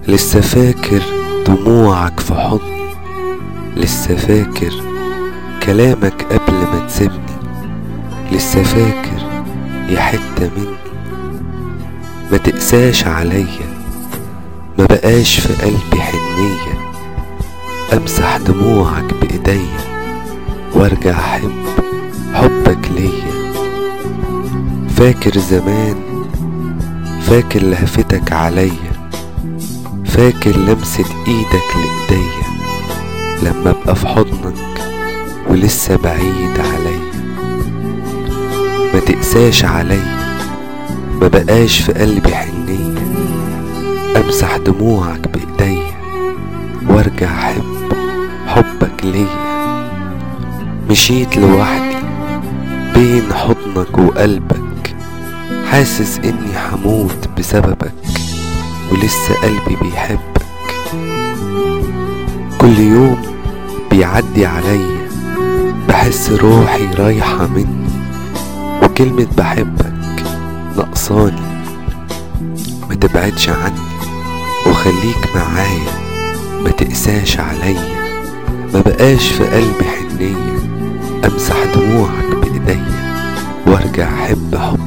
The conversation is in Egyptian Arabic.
لسه فاكر دموعك في حضني لسه فاكر كلامك قبل ما تسيبني لسه فاكر يا حتة مني ما تقساش عليا ما بقاش في قلبي حنية امسح دموعك بايديا وارجع احب حبك ليا فاكر زمان فاكر لهفتك عليا فاكر لمسة ايدك لايديا لما ابقى في حضنك ولسه بعيد عليا ما تقساش عليا ما بقاش في قلبي حنية امسح دموعك بايديا وارجع احب حبك ليا مشيت لوحدي بين حضنك وقلبك حاسس اني حموت بسببك ولسه قلبي بيحبك كل يوم بيعدي عليا بحس روحي رايحة مني وكلمة بحبك نقصاني ما تبعدش عني وخليك معايا ما تقساش عليا ما بقاش في قلبي حنية امسح دموعك بايديا وارجع احب حب